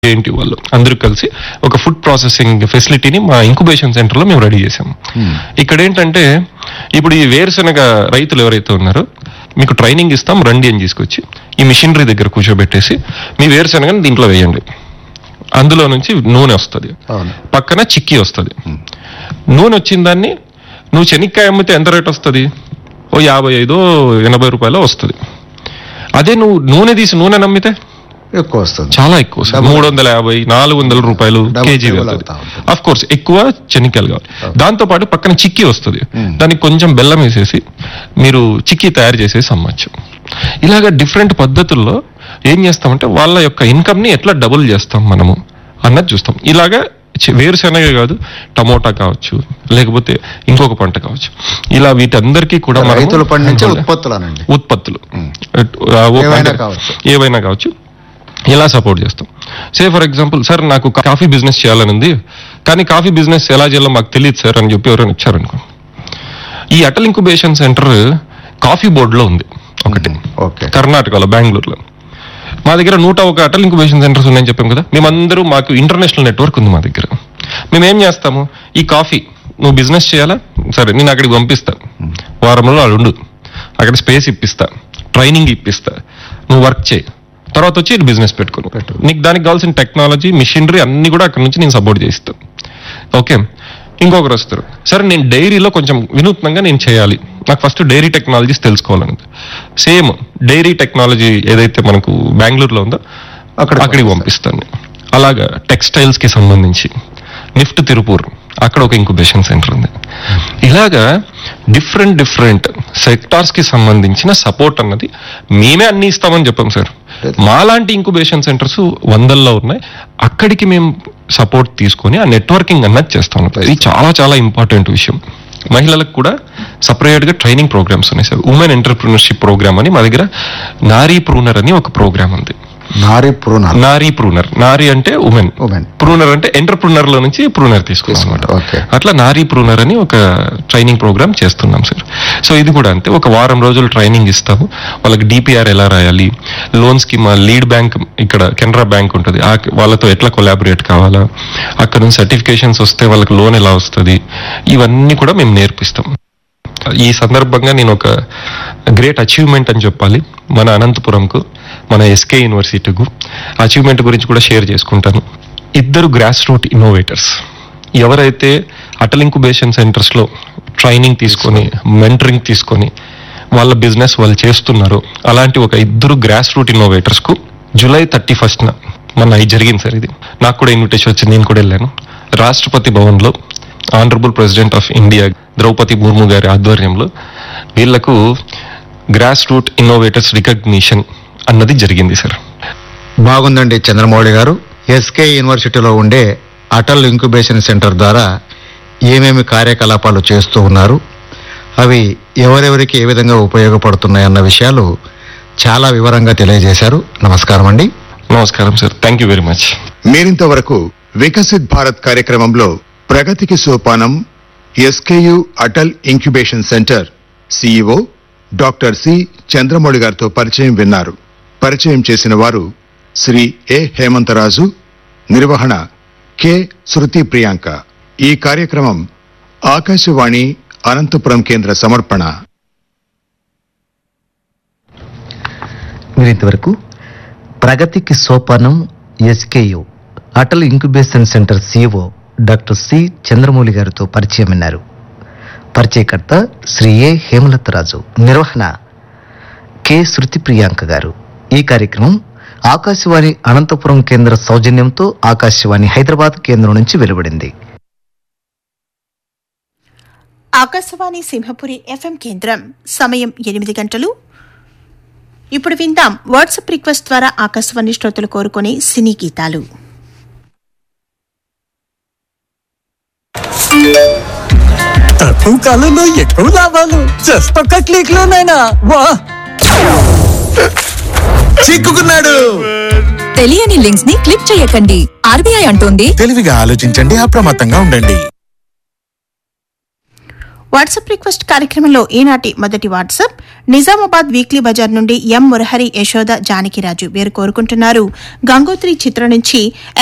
ఏంటి వాళ్ళు అందరూ కలిసి ఒక ఫుడ్ ప్రాసెసింగ్ ఫెసిలిటీని మా ఇంక్యుబేషన్ సెంటర్ లో మేము రెడీ చేసాము ఇక్కడ ఏంటంటే ఇప్పుడు ఈ వేరుశనగ రైతులు ఎవరైతే ఉన్నారో మీకు ట్రైనింగ్ ఇస్తాం రండి అని తీసుకొచ్చి ఈ మిషనరీ దగ్గర కూర్చోబెట్టేసి మీ వేరుశనగని దీంట్లో వేయండి అందులో నుంచి నూనె వస్తుంది అవును పక్కన చిక్కీ వస్తుంది నూనె వచ్చిన దాన్ని నువ్వు శనక్కాయ అమ్మితే ఎంత రేట్ వస్తుంది ఓ యాభై ఐదు ఎనభై రూపాయలు వస్తుంది అదే నువ్వు నూనె తీసి నూనె నమ్మితే ఎక్కువ వస్తుంది చాలా ఎక్కువ సార్ మూడు వందల యాభై నాలుగు వందల రూపాయలు Double కేజీ double వెళ్తుంది అవుతా ఉంటుంది. అఫ్ కోర్స్ ఎక్కువ చెనిక్కాయలు కావాలి దాంతో పాటు పక్కన చిక్కీ వస్తుంది దానికి కొంచెం బెల్లం వేసేసి మీరు చిక్కీ తయారు చేసేసి అమ్మచ్చు ఇలాగ డిఫరెంట్ పద్ధతుల్లో ఏం చేస్తామంటే వాళ్ళ యొక్క ఇన్కమ్ ని ఎట్లా డబుల్ చేస్తాం మనము అన్నది చూస్తాం ఇలాగా చి- వేరుశెనగ కాదు టమోటా కావచ్చు లేకపోతే ఇంకొక పంట కావచ్చు ఇలా వీటందరికీ కూడా మనము రైతులు పండించే handle- ఉత్పత్తులనండి ఉత్పత్తులు ఆ, ఓ ఏవైనా పంట- కావచ్చు. ఏవైనా కావచ్చు ఎలా సపోర్ట్ చేస్తాం సే ఫర్ ఎగ్జాంపుల్ సార్ నాకు కాఫీ బిజినెస్ చేయాలని ఉంది కానీ కాఫీ బిజినెస్ ఎలా చేయాలో మాకు తెలియదు సార్ అని చెప్పి ఎవరైనా ఇచ్చారనుకో ఈ అటల్ ఇంక్యుబేషన్ సెంటర్ కాఫీ బోర్డులో ఉంది ఒకటి ఓకే కర్ణాటకలో బెంగళూరులో మా దగ్గర నూట ఒక అటల్ ఇంక్యుబేషన్ సెంటర్స్ ఉన్నాయని చెప్పాం కదా మేమందరూ మాకు ఇంటర్నేషనల్ నెట్వర్క్ ఉంది మా దగ్గర మేము ఏం చేస్తాము ఈ కాఫీ నువ్వు బిజినెస్ చేయాలా సరే నేను అక్కడికి పంపిస్తా వారంలో వాళ్ళు ఉండు అక్కడ స్పేస్ ఇప్పిస్తా ట్రైనింగ్ ఇప్పిస్తా నువ్వు వర్క్ చేయి తర్వాత వచ్చి బిజినెస్ పెట్టుకో పెట్టు. నీకు దానికి కావాల్సిన టెక్నాలజీ మిషనరీ అన్ని కూడా అక్కడ నుంచి నేను సపోర్ట్ చేయిస్తాను ఓకే ఇంకొకరు వస్తారు సరే నేను డైరీలో కొంచెం వినూత్నంగా నేను చేయాలి నాకు ఫస్ట్ డైరీ టెక్నాలజీస్ తెలుసుకోవాలని సేమ్ డైరీ టెక్నాలజీ ఏదైతే మనకు బెంగళూరులో ఉందో అక్కడ అక్కడికి పంపిస్తాను నేను. అలాగా టెక్స్టైల్స్ కి సంబంధించి నిఫ్ట్ తిరుపూర్ అక్కడ ఒక ఇంక్యుబేషన్ సెంటర్ ఉంది ఇలాగా డిఫరెంట్ డిఫరెంట్ సెక్టార్స్ కి సంబంధించిన సపోర్ట్ అన్నది మేమే అన్ని ఇస్తామని చెప్పాం సార్ మాలాంటి ఇంక్యుబేషన్ సెంటర్స్ వందల్లో ఉన్నాయి అక్కడికి మేము సపోర్ట్ తీసుకొని ఆ నెట్వర్కింగ్ అన్నది చేస్తాం ఇది చాలా చాలా ఇంపార్టెంట్ విషయం మహిళలకు కూడా సపరేట్ గా ట్రైనింగ్ ప్రోగ్రామ్స్ ఉన్నాయి సార్ ఉమెన్ ఎంటర్ప్రినర్షిప్ ప్రోగ్రామ్ అని మా దగ్గర నారీ ప్రూనర్ అని ఒక ప్రోగ్రామ్ ఉంది నారి పూర్ణ నారీ ప్రూనర్ నారీ అంటే ఉమెన్ ఉమెన్ ప్రూనర్ అంటే ఎంటర్ప్రినర్ లో నుంచి ప్రూనర్ తీసుకున్నాం అనమాట ఓకే. అట్లా నారీ ప్రూనర్ అని ఒక ట్రైనింగ్ ప్రోగ్రామ్ చేస్తున్నాం సార్ సో ఇది కూడా అంతే ఒక వారం రోజులు ట్రైనింగ్ ఇస్తాము వాళ్ళకి డిపిఆర్ ఎలా రాయాలి లోన్స్ కి మా లీడ్ బ్యాంక్ ఇక్కడ కెనరా బ్యాంక్ ఉంటుంది ఆ వాళ్ళతో ఎట్లా కొలాబరేట్ కావాలా అక్కడ నుంచి సర్టిఫికేషన్స్ వస్తే వాళ్ళకి లోన్ ఎలా వస్తుంది ఇవన్నీ కూడా మేము నేర్పిస్తాం ఈ సందర్భంగా నేను ఒక గ్రేట్ అచీవ్మెంట్ అని చెప్పాలి మన అనంతపురంకు మన ఎస్కే యూనివర్సిటీకు అచీవ్మెంట్ గురించి కూడా షేర్ చేసుకుంటాను ఇద్దరు గ్రాస్ రూట్ ఇన్నోవేటర్స్ ఎవరైతే అటల్ ఇంక్యుబేషన్ సెంటర్స్ లో ట్రైనింగ్ తీసుకొని మెంటరింగ్ తీసుకొని వాళ్ళ బిజినెస్ వాళ్ళు చేస్తున్నారో అలాంటి ఒక ఇద్దరు గ్రాస్ రూట్ ఇన్నోవేటర్స్ కు జూలై థర్టీ ఫస్ట్ మన ఇది జరిగింది సార్ ఇది నాకు కూడా ఇన్విటేషన్ వచ్చింది నేను కూడా వెళ్ళాను రాష్ట్రపతి భవన్ లో honourable president of India Draupadi Murmu గారి ఆధ్వర్యంలో వీళ్లకు గ్రాస్ రూట్ ఇన్నోవేటర్స్ రికగ్నిషన్ అన్నది జరిగింది సార్ బాగుందండి చంద్రమౌళి గారు ఎస్కే యూనివర్సిటీలో ఉండే అటల్ ఇంక్యుబేషన్ సెంటర్ ద్వారా ఏమేమి కార్యకలాపాలు చేస్తూ ఉన్నారు అవి ఎవరెవరికి ఏ విధంగా ఉపయోగపడుతున్నాయి అన్న విషయాలు చాలా వివరంగా తెలియజేశారు నమస్కారం అండి నమస్కారం sir thank you very much మీరింతవరకు వికసిత్ భారత్ కార్యక్రమంలో ప్రగతికి సోపానం S K U Atal incubation centre C E O doctor C Chandramouli గారితో పరిచయం విన్నారు పరిచయం చేసిన వారు శ్రీ ఏ హేమంతరాజు నిర్వహణ కె శృతి ప్రియాంక ఈ కార్యక్రమం ఆకాశవాణి అనంతపురం కేంద్ర సమర్పణ మీరు ఇంతవరకు ప్రగతికి సోపానం S K U Atal incubation centre C E O doctor C Chandramouli గారితో పరిచయం విన్నారు పరిచయకర్త శ్రీ ఏ హేమలతరాజు నిర్వహణ కె శృతి ప్రియాంక గారు ఈ కార్యక్రమం ఆకాశవాణి అనంతపురం కేంద్ర సౌజన్యంతో ఆకాశవాణి హైదరాబాద్ కేంద్రం నుంచి వెలువడింది ఆకాశవాణి సింహపురి ఎఫ్ఎం కేంద్రం సమయం ఎనిమిది గంటలు ఇప్పుడు విందాం వాట్సాప్ రిక్వెస్ట్ ద్వారా ఆకాశవాణి శ్రోతలు కోరుకునే సినీ గీతాలు తక్కువ కాలంలో ఎక్కువ లాభాలు జస్ట్ ఒక్క క్లిక్ లోనైనా వా చిక్కుకున్నాడు తెలియని లింక్స్ ని క్లిక్ చేయకండి ఆర్బీఐ అంటోంది తెలివిగా ఆలోచించండి అప్రమత్తంగా ఉండండి వాట్సాప్ రిక్వెస్ట్ కార్యక్రమంలో ఈనాటి మొదటి వాట్సాప్ నిజామాబాద్ వీక్లీ బజార్ నుండి ఎం మురహరి యశోద జానకిరాజు వీరు కోరుకుంటున్నారు గంగోత్రి చిత్రం నుంచి